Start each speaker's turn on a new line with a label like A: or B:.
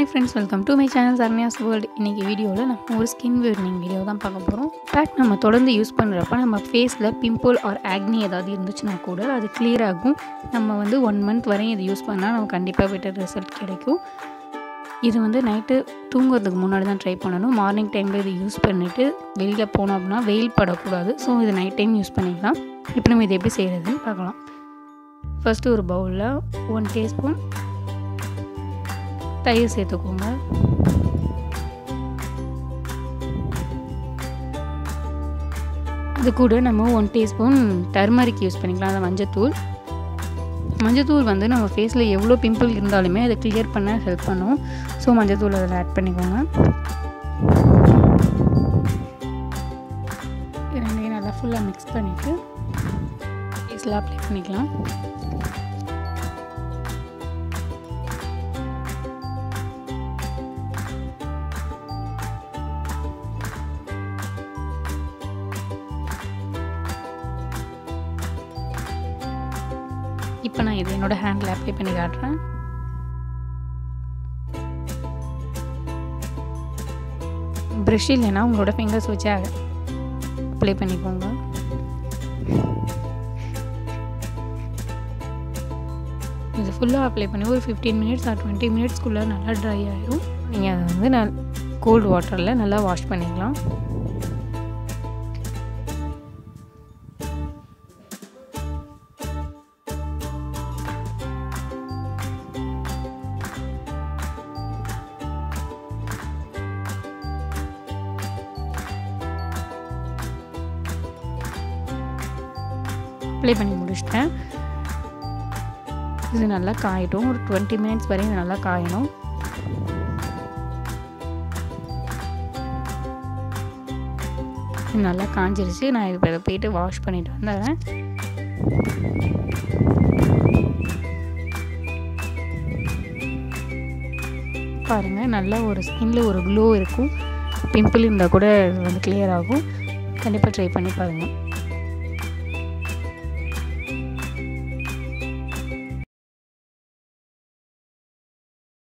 A: hi friends welcome to my channel Saranya's world இன்றைக்கி வீடியோவில் நம்ம ஒரு ஸ்கின் வீர்னிங் வீடியோ தான் பார்க்க போகிறோம் பேக் நம்ம தொடர்ந்து யூஸ் பண்ணுறப்ப நம்ம ஃபேஸில் பிம்பிள் ஆர் ஆக்னி ஏதாவது இருந்துச்சுன்னா கூட அது clear ஆகும் நம்ம வந்து ஒன் மந்த் வரையும் இது யூஸ் பண்ணால் நமக்கு கண்டிப்பாக பெட்டர் ரிசல்ட் கிடைக்கும் இது வந்து நைட்டு தூங்குறதுக்கு முன்னாடி தான் ட்ரை பண்ணணும் மார்னிங் டைமில் இது யூஸ் பண்ணிவிட்டு வெளியில் போனோம் அப்படின்னா வெயில் படக்கூடாது ஸோ இது நைட் டைம் யூஸ் பண்ணிக்கலாம் இப்போ நம்ம இது எப்படி செய்கிறதுன்னு பார்க்கலாம் ஃபஸ்ட்டு ஒரு பவுலில் ஒன் டீஸ்பூன் தயிர் சேர்த்துக்கோங்க அது கூட நம்ம ஒன் டீஸ்பூன் டர்மரிக் யூஸ் பண்ணிக்கலாம் அந்த மஞ்சத்தூள் மஞ்சத்தூள் வந்து நம்ம ஃபேஸில் எவ்வளோ பிம்பிள் இருந்தாலுமே அதை கிளியர் பண்ண ஹெல்ப் பண்ணும் ஸோ மஞ்சத்தூள் அதில் ஆட் பண்ணிக்கோங்க ரெண்டையும் நல்லா ஃபுல்லாக மிக்ஸ் பண்ணிவிட்டு ஃபேஸில் அப்ளை பண்ணிக்கலாம் இப்போ நான் இது என்னோடய ஹேண்டில் அப்ளை பண்ணி காட்டுறேன் ப்ரஷ் இல்லைன்னா உங்களோட ஃபிங்கர்ஸ் வச்சு அப்ளை பண்ணிக்கோங்க இது ஃபுல்லாக அப்ளை பண்ணி ஒரு ஃபிஃப்டீன் மினிட்ஸ் ஆர் டுவெண்ட்டி மினிட்ஸ்க்குள்ளே நல்லா ட்ரை ஆகிடும் நீங்கள் அதை வந்து நான் கோல்டு வாட்டரில் நல்லா வாஷ் பண்ணிக்கலாம் அப்ளை பண்ணி முடிச்சிட்டேன் இது நல்லா காயட்டும் ஒரு டுவெண்ட்டி மினிட்ஸ் வரையும் இது நல்லா காயணும் இது நல்லா காஞ்சிருச்சு நான் இப்போ இதை போயிட்டு வாஷ் பண்ணிட்டு வந்துடுறேன் பாருங்கள் நல்லா ஒரு ஸ்கின்ல ஒரு க்ளோ இருக்கும் பிம்பிள் இருந்தால் கூட இது வந்து கிளியர் ஆகும் கண்டிப்பாக ட்ரை பண்ணி பாருங்கள்